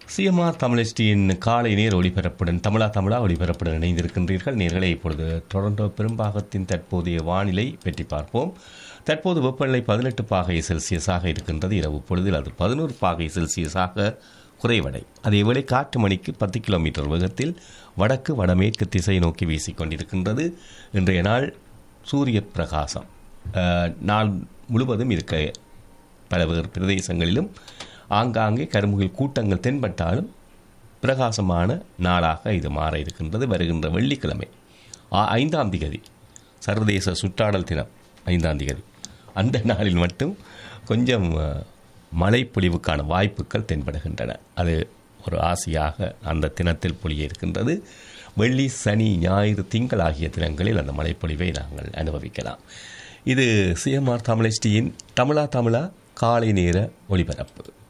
CMR தமிழஸ்டியின் காலை நேர் ஒளிபரப்புடன் தமிழா தமிழா ஒளிபரப்புடன் இணைந்திருக்கின்றீர்கள் நேர்களை இப்பொழுது டொரண்டோ பெரும்பாகத்தின் தற்போதைய வானிலை பற்றி பார்ப்போம் தற்போது வெப்பநிலை பதினெட்டு பாகை செல்சியஸாக இருக்கின்றது இரவு பொழுதில் அது பதினோரு பாகை செல்சியஸாக குறைவடை அதேவேளை காற்று மணிக்கு பத்து கிலோமீட்டர் வேகத்தில் வடக்கு வடமேற்கு திசை நோக்கி வீசிக்கொண்டிருக்கின்றது இன்றைய நாள் சூரிய பிரகாசம் அஹ், நாள் முழுவதும் இருக்க பல வேறு பிரதேசங்களிலும் ஆங்காங்கே கருமுகில் கூட்டங்கள் தென்பட்டாலும் பிரகாசமான நாளாக இது மாற இருக்கின்றது வருகின்ற வெள்ளிக்கிழமை ஆ- ஐந்தாம் திகதி சர்வதேச சுற்றாடல் தினம் ஐந்தாம் திகதி அந்த நாளில் மட்டும் கொஞ்சம் அஹ், மழை பொழிவுக்கான வாய்ப்புகள் தென்படுகின்றன அது ஒரு ஆசையாக அந்த தினத்தில் பொழிய இருக்கின்றது வெள்ளி சனி ஞாயிறு திங்கள் ஆகிய தினங்களில் அந்த மழைப்பொழிவை நாங்கள் அனுபவிக்கலாம் இது சிஎம்ஆர் தமிழஸ்டியின் தமிழா தமிழா காலை நேர ஒளிபரப்பு